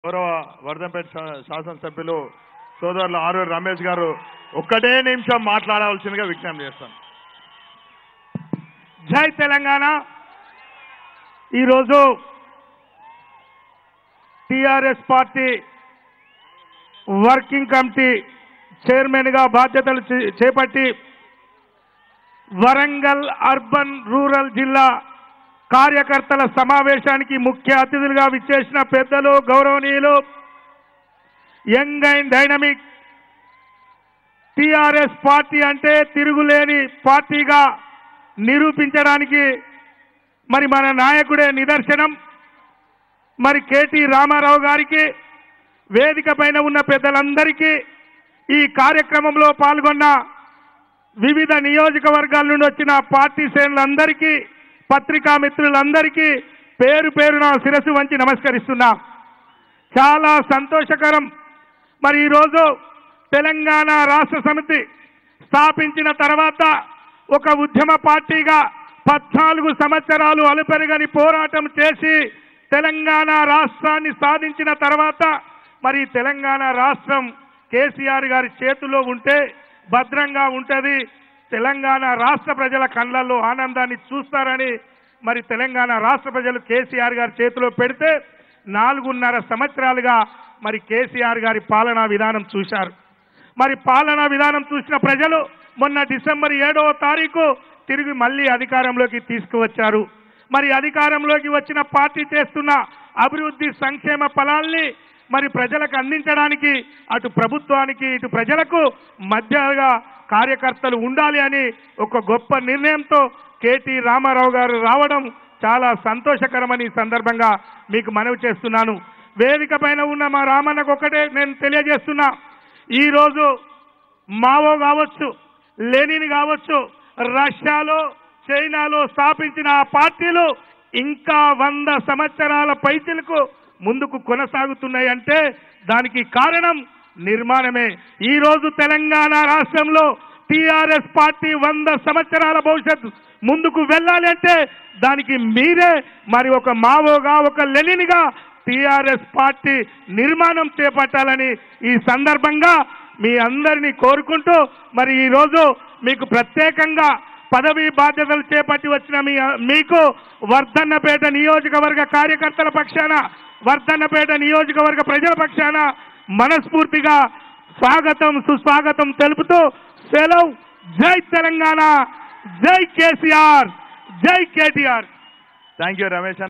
గౌరవ వర్ధంపేట శా- శాసనసభ్యులు సోదరులు ఆరు రమేష్ గారు ఒక్కటే నిమిషం మాట్లాడవలసిందిగా విజ్ఞప్తి చేస్తాను జై తెలంగాణ ఈరోజు టిఆర్ఎస్ పార్టీ వర్కింగ్ కమిటీ చైర్మన్గా బాధ్యతలు చే- చేపట్టి వరంగల్ అర్బన్ రూరల్ జిల్లా కార్యకర్తల సమావేశానికి ముఖ్య అతిథులుగా విచ్చేసిన పెద్దలు గౌరవనీయులు young and dynamic TRS party అంటే తిరుగులేని పార్టీగా నిరూపించడానికి మరి మన నాయకుడే నిదర్శనం మరి కేటీ రామారావు గారికి వేదిక పైన ఉన్న పెద్దలందరికీ ఈ కార్యక్రమంలో పాల్గొన్న వివిధ నియోజకవర్గాల నుండి వచ్చిన పార్టీ శ్రేణులందరికీ పత్రికా మిత్రులందరికీ పేరు పేరున శిరస్సు వంచి నమస్కరిస్తున్నా చాలా సంతోషకరం మరి ఈరోజు తెలంగాణ రాష్ట్ర సమితి స్థాపించిన తర్వాత ఒక ఉద్యమ పార్టీగా పద్నాలుగు సంవత్సరాలు అలుపెరగని పోరాటం చేసి తెలంగాణ రాష్ట్రాన్ని సాధించిన తర్వాత మరి తెలంగాణ రాష్ట్రం కేసీఆర్ గారి చేతిలో ఉంటే భద్రంగా ఉంటుంది తెలంగాణ రాష్ట్ర ప్రజల కళ్ళల్లో ఆనందాన్ని చూస్తారని మరి తెలంగాణ రాష్ట్ర ప్రజలు కేసీఆర్ గారి చేతిలో పెడితే నాలుగున్నర సంవత్సరాలుగా మరి కేసీఆర్ గారి పాలనా విధానం చూశారు మరి పాలనా విధానం చూసిన ప్రజలు మొన్న డిసెంబర్ ఏడవ తారీఖు తిరిగి మళ్ళీ అధికారంలోకి తీసుకువచ్చారు మరి అధికారంలోకి వచ్చిన పార్టీ చేస్తున్న అభివృద్ధి సంక్షేమ ఫలాల్ని మరి ప్రజలకు అందించడానికి అటు ప్రభుత్వానికి ఇటు ప్రజలకు మధ్యగా కార్యకర్తలు ఉండాలి అని ఒక గొప్ప నిర్ణయంతో కేటీ రామారావు గారు రావడం చాలా సంతోషకరమని ఈ సందర్భంగా మీకు మనవి చేస్తున్నాను వేదిక పైన ఉన్న మా రామన్నకు ఒకటే నేను తెలియజేస్తున్నా ఈరోజు మావో కావచ్చు లెనిన్ కావచ్చు రష్యాలో చైనాలో స్థాపించిన ఆ పార్టీలు ఇంకా వంద సంవత్సరాల పైచిలకు ముందుకు కొనసాగుతున్నాయి అంటే దానికి కారణం నిర్మాణమే ఈ రోజు తెలంగాణ రాష్ట్రంలో టిఆర్ఎస్ పార్టీ వంద సంవత్సరాల భవిష్యత్తు ముందుకు వెళ్ళాలి అంటే దానికి మీరే మరి ఒక మావోగా ఒక లెనిన్గా టిఆర్ఎస్ పార్టీ నిర్మాణం చేపట్టాలని ఈ సందర్భంగా మీ అందరినీ కోరుకుంటూ మరి ఈరోజు మీకు ప్రత్యేకంగా పదవీ బాధ్యతలు చేపట్టి వచ్చిన మీ మీకు వర్ధన్నపేట నియోజకవర్గ కార్యకర్తల పక్షాన వర్ధన్నపేట నియోజకవర్గ ప్రజల పక్షాన మనస్ఫూర్తిగా స్వాగతం సుస్వాగతం తెలుపుతూ సెలవు జై తెలంగాణ జై కేసీఆర్ జై కేటీఆర్ థ్యాంక్ యూ రమేష్ అన్న.